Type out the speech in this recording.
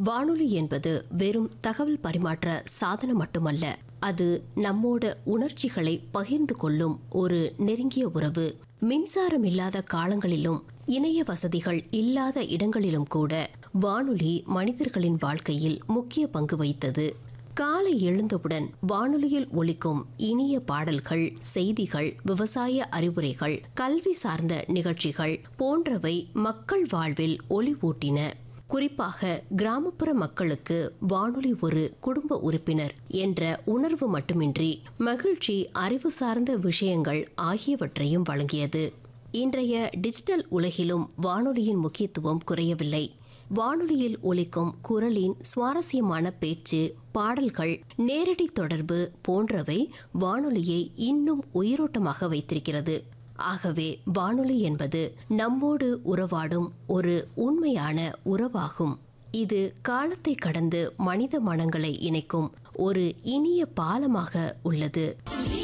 வானொலி என்பது வெறும் தகவல் பரிமாற்ற சாதனம் மட்டுமல்ல அது நம்மோட உணர்ச்சிகளை பகிர்ந்து கொள்ளும் ஒரு நெருங்கிய உறவு மின்சாரம் இல்லாத காலங்களிலும் இணைய வசதிகள் இல்லாத இடங்களிலும் கூட வானொலி மனிதர்களின் வாழ்க்கையில் முக்கிய பங்கு வகித்தது காலை எழுந்தவுடன் வானொலியில் ஒலிக்கும் இனிய பாடல்கள் செய்திகள் விவசாய அறிவுரைகள் கல்வி சார்ந்த நிகழ்ச்சிகள் போன்றவை மக்கள் வாழ்வில் ஒளி ஊட்டின குறிப்பாக கிராமப்புற மக்களுக்கு வானொலி ஒரு குடும்ப உறுப்பினர் என்ற உணர்வு மட்டுமின்றி மகிழ்ச்சி அறிவு சார்ந்த விஷயங்கள் ஆகியவற்றையும் வழங்கியது இன்றைய டிஜிட்டல் உலகிலும் வானொலியின் முக்கியத்துவம் குறையவில்லை வானொலியில் ஒலிக்கும் குரலின் சுவாரஸ்யமான பேச்சு பாடல்கள் நேரடி தொடர்பு போன்றவை வானொலியை இன்னும் உயிரோட்டமாக வைத்திருக்கிறது ஆகவே வானொலி என்பது நம்மோடு உறவாடும் ஒரு உண்மையான உறவாகும் இது காலத்தை கடந்து மனித மனங்களை இணைக்கும் ஒரு இனிய பாலமாக உள்ளது